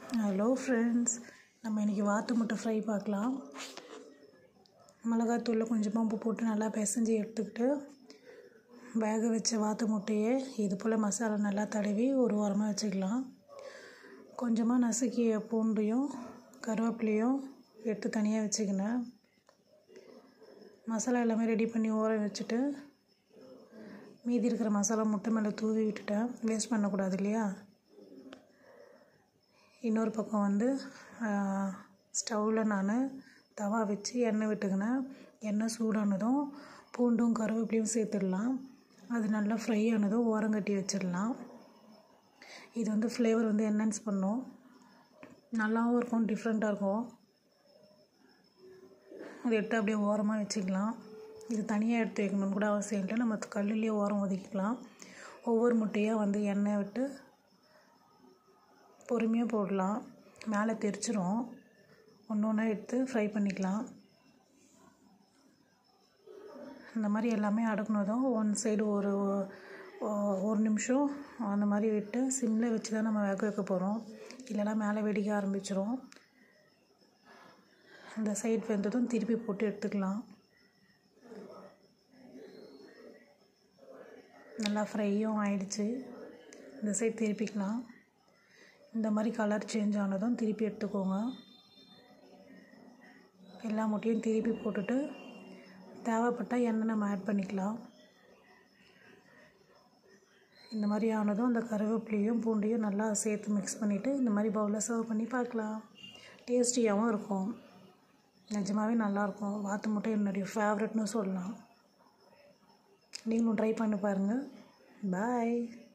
hello friends நம்ம இன்றைக்கி வாத்து முட்டை ஃப்ரை பார்க்கலாம் மிளகாத்தூளில் கொஞ்சமாக உப்பு போட்டு நல்லா பிசைஞ்சு எடுத்துக்கிட்டு வேக வச்ச வாத்து முட்டையை இது போல் மசாலா நல்லா தடவி ஒரு ஓரமாக வச்சுக்கலாம் கொஞ்சமாக நசுக்கிய பூண்டையும் கருவேப்பிலையும் எடுத்து தனியாக வச்சுக்கினேன் மசாலா எல்லாமே ரெடி பண்ணி ஊற வச்சுட்டு மீதி இருக்கிற மசாலா முட்டை மேலே தூவி விட்டுட்டேன் வேஸ்ட் பண்ணக்கூடாது இல்லையா இன்னொரு பக்கம் வந்து ஸ்டவ்வில் நான் தவா வச்சு எண்ணெய் விட்டுக்கினேன் எண்ணெய் சூடானதும் பூண்டும் கருவேப்பிலையும் சேர்த்துடலாம் அது நல்லா ஃப்ரை ஆனதும் ஓரங்கட்டி வச்சிடலாம் இது வந்து ஃப்ளேவர் வந்து என்ஹான்ஸ் பண்ணும் நல்லாவும் இருக்கும் டிஃப்ரெண்ட்டாக இருக்கும் அதை எடுத்து அப்படியே ஓரமாக வச்சுக்கலாம் இது தனியாக எடுத்து வைக்கணும்னு கூட அவசியம் இல்லை நம்ம கல்லுலேயே ஓரம் ஒதுக்கிக்கலாம் ஒவ்வொரு முட்டையாக வந்து எண்ணெய் விட்டு பொறுமையாக போடலாம் மேலே தெரிச்சிரும் ஒன்று ஒன்றா எடுத்து ஃப்ரை பண்ணிக்கலாம் இந்த மாதிரி எல்லாமே அடக்குனதும் ஒன் சைடு ஒரு ஒரு நிமிஷம் அந்த மாதிரி விட்டு சிம்மில் வச்சு தான் நம்ம வேக வைக்க போகிறோம் இல்லைனா மேலே வெடிக்க ஆரம்பிச்சிரும் இந்த சைடு வெந்ததும் திருப்பி போட்டு எடுத்துக்கலாம் நல்லா ஃப்ரையும் ஆயிடுச்சு இந்த சைடு திருப்பிக்கலாம் இந்த மாதிரி கலர் சேஞ்ச் ஆனதும் திருப்பி எடுத்துக்கோங்க எல்லா முட்டையும் திருப்பி போட்டுட்டு தேவைப்பட்டால் எண்ணெய் நம்ம ஆட் பண்ணிக்கலாம் இந்த மாதிரி ஆனதும் அந்த கருவேப்பிலையும் பூண்டையும் நல்லா சேர்த்து மிக்ஸ் பண்ணிவிட்டு இந்த மாதிரி பவுலில் சர்வ் பண்ணி பார்க்கலாம் டேஸ்டியாகவும் இருக்கும் நிஜமாகவே நல்லாயிருக்கும் வாத்து முட்டை என்னுடைய ஃபேவரட்னு சொல்லலாம் நீங்களும் ட்ரை பண்ணி பாருங்கள் பாய்